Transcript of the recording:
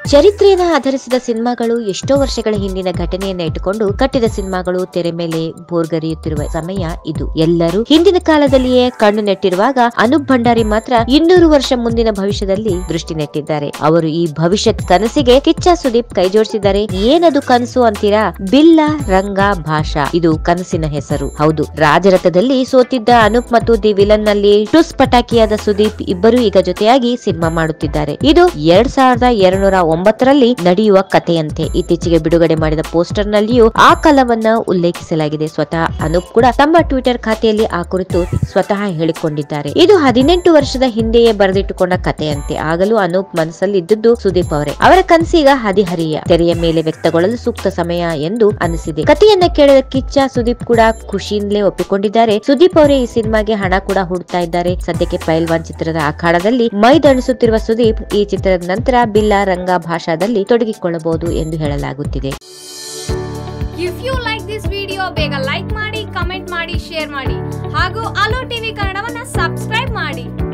ಚರಿತ್ರೆಯನ್ನ ಆಧರಿಸಿದ ಸಿನಿಮಾಗಳು ಎಷ್ಟೋ ವರ್ಷಗಳ ಹಿಂದಿನ ಘಟನೆಯನ್ನ ಇಟ್ಟುಕೊಂಡು ಕಟ್ಟಿದ ಸಿನಿಮಾಗಳು ತೆರೆ ಮೇಲೆ ಬೋರ್ಗರಿಯುತ್ತಿರುವ ಸಮಯ ಇದು ಎಲ್ಲರೂ ಹಿಂದಿನ ಕಾಲದಲ್ಲಿಯೇ ಕಣ್ಣು ನೆಟ್ಟಿರುವಾಗ ಅನೂಪ್ ಭಂಡಾರಿ ಮಾತ್ರ ಇನ್ನೂರು ವರ್ಷ ಮುಂದಿನ ಭವಿಷ್ಯದಲ್ಲಿ ದೃಷ್ಟಿ ನೆಟ್ಟಿದ್ದಾರೆ ಅವರು ಈ ಭವಿಷ್ಯತ್ ಕನಸಿಗೆ ಕಿಚ್ಚ ಸುದೀಪ್ ಕೈಜೋಡಿಸಿದ್ದಾರೆ ಏನದು ಕನಸು ಅಂತೀರಾ ಬಿಲ್ಲ ರಂಗ ಭಾಷಾ ಇದು ಕನಸಿನ ಹೆಸರು ಹೌದು ರಾಜರಥದಲ್ಲಿ ಸೋತಿದ್ದ ಅನೂಪ್ ಮತ್ತು ದಿ ವಿಲನ್ ನಲ್ಲಿ ಟುಸ್ ಪಟಾಕಿಯಾದ ಸುದೀಪ್ ಇಬ್ಬರು ಈಗ ಜೊತೆಯಾಗಿ ಸಿನಿಮಾ ಮಾಡುತ್ತಿದ್ದಾರೆ ಇದು ಎರಡ್ ಸಾವಿರದ ಎರಡ್ನೂರ ಒಂಬತ್ತರಲ್ಲಿ ನಡೆಯುವ ಕಥೆಯಂತೆ ಇತ್ತೀಚೆಗೆ ಬಿಡುಗಡೆ ಮಾಡಿದ ಪೋಸ್ಟರ್ ನಲ್ಲಿಯೂ ಆ ಕಾಲವನ್ನ ಉಲ್ಲೇಖಿಸಲಾಗಿದೆ ಸ್ವತಃ ಅನೂಪ್ ಕೂಡ ತಮ್ಮ ಟ್ವಿಟರ್ ಖಾತೆಯಲ್ಲಿ ಆ ಕುರಿತು ಸ್ವತಃ ಹೇಳಿಕೊಂಡಿದ್ದಾರೆ ಇದು ಹದಿನೆಂಟು ವರ್ಷದ ಹಿಂದೆಯೇ ಬರೆದಿಟ್ಟುಕೊಂಡ ಕಥೆಯಂತೆ ಆಗಲೂ ಅನೂಪ್ ಮನಸ್ಸಲ್ಲಿ ಇದ್ದದ್ದು ಸುದೀಪ್ ಅವರೇ ಅವರ ಕನಸೀಗ ಹದಿಹರಿಯ ತೆರೆಯ ಮೇಲೆ ವ್ಯಕ್ತಗೊಳ್ಳಲು ಸೂಕ್ತ ಸಮಯ ಎಂದು ಅನಿಸಿದೆ ಕಥೆಯನ್ನ ಕೇಳಿದ ಕಿಚ್ಚ ಸುದೀಪ್ ಕೂಡ ಖುಷಿಯಿಂದಲೇ ಒಪ್ಪಿಕೊಂಡಿದ್ದಾರೆ ಸುದೀಪ್ ಅವರೇ ಈ ಸಿನಿಮಾಗೆ ಹಣ ಕೂಡ ಹುಡುಕ್ತಾ ಇದ್ದಾರೆ ಸದ್ಯಕ್ಕೆ ಪೈಲ್ವಾನ್ ಚಿತ್ರದ ಅಖಾಡದಲ್ಲಿ ಮೈದಣಿಸುತ್ತಿರುವ ಸುದೀಪ್ ಈ ಚಿತ್ರದ ನಂತರ ಬಿಲ್ಲ ರಂಗ ಭಾಷಾದಲ್ಲಿ ತೊಡಗಿಕೊಳ್ಳಬಹುದು ಎಂದು ಹೇಳಲಾಗುತ್ತಿದೆ if you like this video ಬೇಗ ಲೈಕ್ ಮಾಡಿ ಕಮೆಂಟ್ ಮಾಡಿ ಶೇರ್ ಮಾಡಿ ಹಾಗೂ ಅಲೋ ಟಿವಿ ಕನ್ನಡವನ್ನ ಸಬ್ಸ್ಕ್ರೈಬ್ ಮಾಡಿ